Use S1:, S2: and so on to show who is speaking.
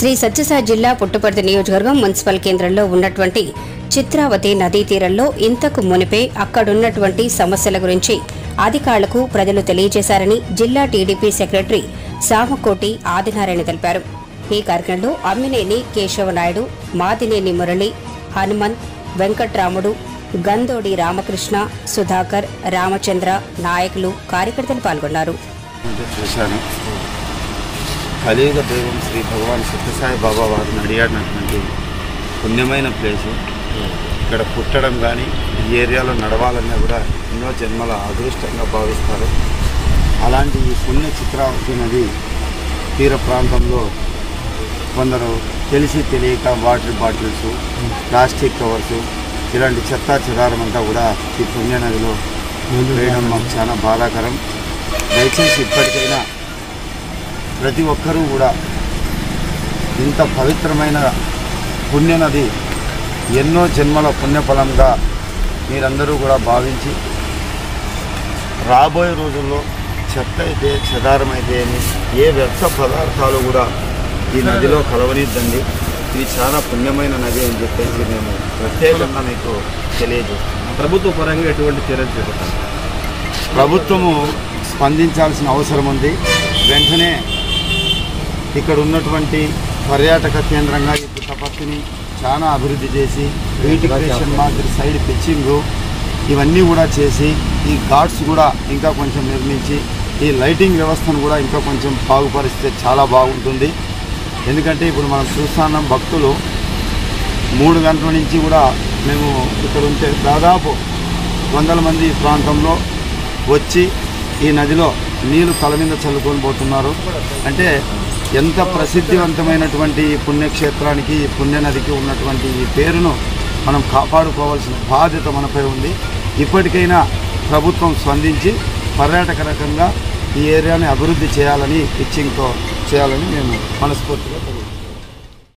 S1: శ్రీ సత్యసాయి జిల్లా పుట్టుపర్తి నియోజకవర్గం మున్సిపల్ కేంద్రంలో ఉన్నటువంటి చిత్రావతి నదీ తీరంలో ఇంతకు మునిపే అక్కడున్నటువంటి సమస్యల గురించి అధికారులకు ప్రజలు తెలియజేశారని జిల్లా టీడీపీ సెక్రటరీ సామకోటి ఆదినారాయణ తెలిపారు ఈ కార్యక్రమంలో అమ్మినేని కేశవనాయుడు మాదినేని మురళి హనుమంత్ వెంకట్రాముడు గందోడి రామకృష్ణ సుధాకర్ రామచంద్ర నాయకులు కార్యకర్తలు పాల్గొన్నారు
S2: అంటే చూశాను కలియుగ దైవం శ్రీ భగవాన్ సత్యసాయి బాబా వారిని అడిగాడినటువంటి పుణ్యమైన ప్లేసు ఇక్కడ పుట్టడం కానీ ఈ ఏరియాలో నడవాలన్నా కూడా ఎన్నో జన్మల అదృష్టంగా భావిస్తారు అలాంటి ఈ పుణ్య చిత్రావతి నది తీర ప్రాంతంలో కొందరు తెలిసి తెలియక వాటర్ బాటిల్స్ ప్లాస్టిక్ కవర్స్ ఇలాంటి చెత్త చెదారం అంతా కూడా ఈ పుణ్య నదిలో వేయడం మాకు చాలా బాధాకరం దయచేసి ఇప్పటికైనా ప్రతి ఒక్కరూ కూడా ఇంత పవిత్రమైన పుణ్యనది ఎన్నో జన్మల పుణ్యఫలంగా మీరందరూ కూడా భావించి రాబోయే రోజుల్లో చెత్త అయితే చెదారం అయితే అని ఏ వ్యర్థ పదార్థాలు కూడా ఈ నదిలో కలవనిద్దండి ఇది చాలా పుణ్యమైన నది అని చెప్పేసి మేము ప్రత్యేకంగా మీకు తెలియజేస్తున్నాం
S3: ప్రభుత్వ పరంగా ఎటువంటి చర్యలు చేపట్టాలి
S2: ప్రభుత్వము స్పందించాల్సిన అవసరం ఉంది వెంటనే ఇక్కడ ఉన్నటువంటి పర్యాటక కేంద్రంగా ఈ పుట్టపర్తిని చాలా అభివృద్ధి చేసి బ్యూటిఫికేషన్ మాదిరి సైడ్ పిచ్చింగ్ ఇవన్నీ కూడా చేసి ఈ ఘాట్స్ కూడా ఇంకా కొంచెం నిర్మించి ఈ లైటింగ్ వ్యవస్థను కూడా ఇంకా కొంచెం బాగుపరిస్తే చాలా బాగుంటుంది ఎందుకంటే ఇప్పుడు మనం చూస్తున్నాం భక్తులు మూడు గంటల నుంచి కూడా మేము ఇక్కడ ఉంటే దాదాపు వందల మంది ఈ ప్రాంతంలో వచ్చి ఈ నదిలో నీళ్లు తల మీద చల్లుకొని పోతున్నారు అంటే ఎంత ప్రసిద్ధివంతమైనటువంటి ఈ పుణ్యక్షేత్రానికి ఈ పుణ్యనదికి ఉన్నటువంటి ఈ పేరును మనం కాపాడుకోవాల్సిన బాధ్యత మనపై ఉంది ఇప్పటికైనా ప్రభుత్వం స్పందించి పర్యాటక రకంగా ఈ ఏరియాని అభివృద్ధి చేయాలని పిచ్చింగ్తో చేయాలని మేము మనస్ఫూర్తిగా తెలియజేస్తాం